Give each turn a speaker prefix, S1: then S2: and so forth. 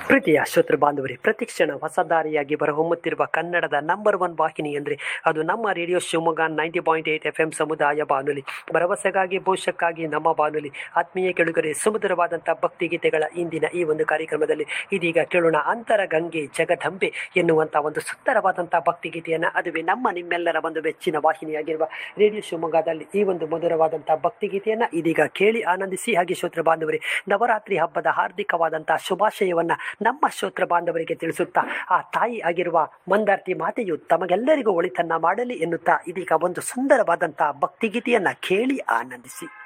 S1: ಪ್ರೀತಿಯ ಶ್ರೋತೃ ಬಾಂಧವರೇ ಪ್ರತಿಕ್ಷಣ ಹೊಸ ದಾರಿಯಾಗಿ ಹೊಮ್ಮುತ್ತಿರುವ ಕನ್ನಡದ ನಂಬರ್ ಒನ್ ವಾಹಿನಿ ಅಂದರೆ ಅದು ನಮ್ಮ radio Shivamogga ninety point eight F M ಸಮುದಾಯ ಬಾನುಲಿ ಭರವಸೆಗಾಗಿ ಭವಿಷ್ಯಕ್ಕಾಗಿ ನಮ್ಮ ಬಾನುಲಿ ಆತ್ಮೀಯ ಕೆಳುಗರೆ ಸುಮಧುರವಾದಂಥ ಭಕ್ತಿಗೀತೆಗಳ ಇಂದಿನ ಈ ಒಂದು ಕಾರ್ಯಕ್ರಮದಲ್ಲಿ ಇದೀಗ ಕೇಳೋಣ ಅಂತರ ಗಂಗೆ ಜಗದಂಬೆ ಎನ್ನುವಂಥ ಒಂದು ಸುಂದರವಾದಂಥ ಭಕ್ತಿಗೀತೆಯನ್ನು ಅದುವೇ ನಮ್ಮ ನಿಮ್ಮೆಲ್ಲರ ಒಂದು ಮೆಚ್ಚಿನ ವಾಹಿನಿಯಾಗಿರುವ ರೇಡಿಯೋ ಶಿವಮೊಗ್ಗದಲ್ಲಿ ಈ ಒಂದು ಮಧುರವಾದಂಥ ಭಕ್ತಿಗೀತೆಯನ್ನು ಇದೀಗ ಕೇಳಿ ಆನಂದಿಸಿ ಹಾಗೆ ಶ್ರೋತೃ ಬಾಂಧವರೇ ನವರಾತ್ರಿ ಹಬ್ಬದ ಹಾರ್ದಿಕವಾದಂಥ ಶುಭಾಶಯವನ್ನು ನಮ್ಮ ಶ್ರೋತೃ ಬಾಂಧವರಿಗೆ ತಿಳಿಸುತ್ತಾ ಆ ತಾಯಿ ಆಗಿರುವ ಮಂದಾರ್ತಿ ಮಾತೆಯು ತಮಗೆಲ್ಲರಿಗೂ ಒಳಿತನ್ನ ಮಾಡಲಿ ಎನ್ನುತ್ತಾ ಇದೀಗ ಒಂದು ಸುಂದರವಾದಂಥ ಭಕ್ತಿಗೀತೆಯನ್ನು ಕೇಳಿ ಆನಂದಿಸಿ